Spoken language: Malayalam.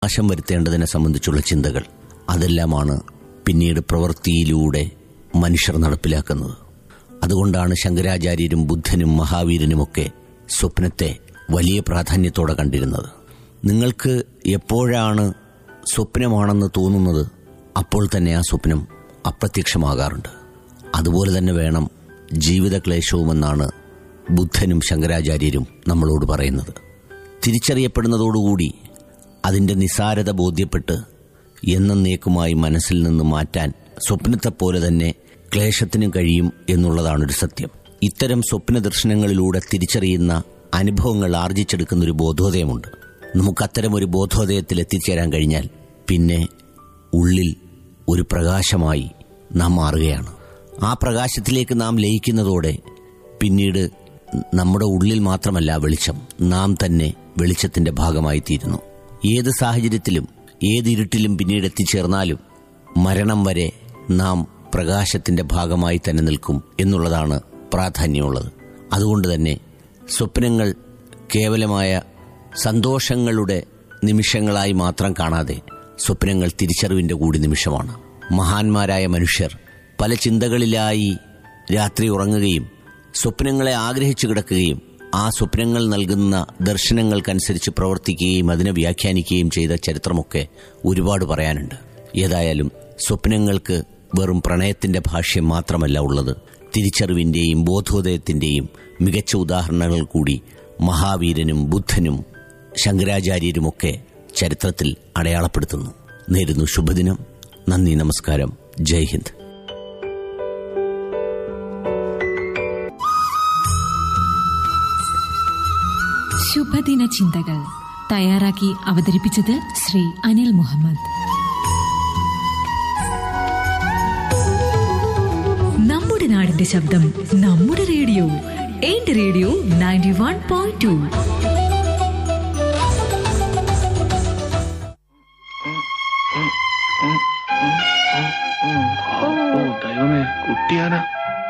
നാശം വരുത്തേണ്ടതിനെ സംബന്ധിച്ചുള്ള ചിന്തകൾ അതെല്ലാമാണ് പിന്നീട് പ്രവൃത്തിയിലൂടെ മനുഷ്യർ നടപ്പിലാക്കുന്നത് അതുകൊണ്ടാണ് ശങ്കരാചാര്യരും ബുദ്ധനും മഹാവീരനുമൊക്കെ സ്വപ്നത്തെ വലിയ പ്രാധാന്യത്തോടെ കണ്ടിരുന്നത് നിങ്ങൾക്ക് എപ്പോഴാണ് സ്വപ്നമാണെന്ന് തോന്നുന്നത് അപ്പോൾ തന്നെ ആ സ്വപ്നം അപ്രത്യക്ഷമാകാറുണ്ട് അതുപോലെ തന്നെ വേണം ജീവിത ക്ലേശവുമെന്നാണ് ബുദ്ധനും ശങ്കരാചാര്യരും നമ്മളോട് പറയുന്നത് തിരിച്ചറിയപ്പെടുന്നതോടുകൂടി അതിന്റെ നിസാരത ബോധ്യപ്പെട്ട് എന്നേക്കുമായി മനസ്സിൽ നിന്ന് മാറ്റാൻ സ്വപ്നത്തെപ്പോലെ തന്നെ ക്ലേശത്തിനും കഴിയും എന്നുള്ളതാണൊരു സത്യം ഇത്തരം സ്വപ്ന ദർശനങ്ങളിലൂടെ തിരിച്ചറിയുന്ന അനുഭവങ്ങൾ ആർജിച്ചെടുക്കുന്ന ഒരു ബോധോദയമുണ്ട് നമുക്ക് അത്തരം ഒരു ബോധോദയത്തിൽ എത്തിച്ചേരാൻ കഴിഞ്ഞാൽ പിന്നെ ഉള്ളിൽ ഒരു പ്രകാശമായി നാം മാറുകയാണ് ആ പ്രകാശത്തിലേക്ക് നാം ലയിക്കുന്നതോടെ പിന്നീട് നമ്മുടെ ഉള്ളിൽ മാത്രമല്ല വെളിച്ചം നാം തന്നെ വെളിച്ചത്തിന്റെ ഭാഗമായി തീരുന്നു ഏത് സാഹചര്യത്തിലും ഏത് ഇരുട്ടിലും പിന്നീട് എത്തിച്ചേർന്നാലും മരണം വരെ നാം പ്രകാശത്തിന്റെ ഭാഗമായി തന്നെ നിൽക്കും എന്നുള്ളതാണ് പ്രാധാന്യമുള്ളത് അതുകൊണ്ട് തന്നെ സ്വപ്നങ്ങൾ കേവലമായ സന്തോഷങ്ങളുടെ നിമിഷങ്ങളായി മാത്രം കാണാതെ സ്വപ്നങ്ങൾ തിരിച്ചറിവിന്റെ കൂടി നിമിഷമാണ് മഹാന്മാരായ മനുഷ്യർ പല ചിന്തകളിലായി രാത്രി ഉറങ്ങുകയും സ്വപ്നങ്ങളെ ആഗ്രഹിച്ചു കിടക്കുകയും ആ സ്വപ്നങ്ങൾ നൽകുന്ന ദർശനങ്ങൾക്കനുസരിച്ച് പ്രവർത്തിക്കുകയും അതിനെ വ്യാഖ്യാനിക്കുകയും ചെയ്ത ചരിത്രമൊക്കെ ഒരുപാട് പറയാനുണ്ട് ഏതായാലും സ്വപ്നങ്ങൾക്ക് വെറും പ്രണയത്തിന്റെ ഭാഷ്യം മാത്രമല്ല ഉള്ളത് തിരിച്ചറിവിന്റെയും ബോധോദയത്തിന്റെയും മികച്ച ഉദാഹരണങ്ങൾ കൂടി മഹാവീരനും ബുദ്ധനും ശങ്കരാചാര്യരുമൊക്കെ ചരിത്രത്തിൽ അടയാളപ്പെടുത്തുന്നു നേരുന്നു ശുഭദിനം നന്ദി നമസ്കാരം ജയ് ഹിന്ദ് ശുഭദിന ചിന്തകൾ തയ്യാറാക്കി അവതരിപ്പിച്ചത് ശ്രീ അനിൽ മുഹമ്മദ് നമ്മുടെ നാടിന്റെ ശബ്ദം നമ്മുടെ റേഡിയോ എന്റെ radio ninety one point two ഓ ദൈവമേ കുട്ടിയാന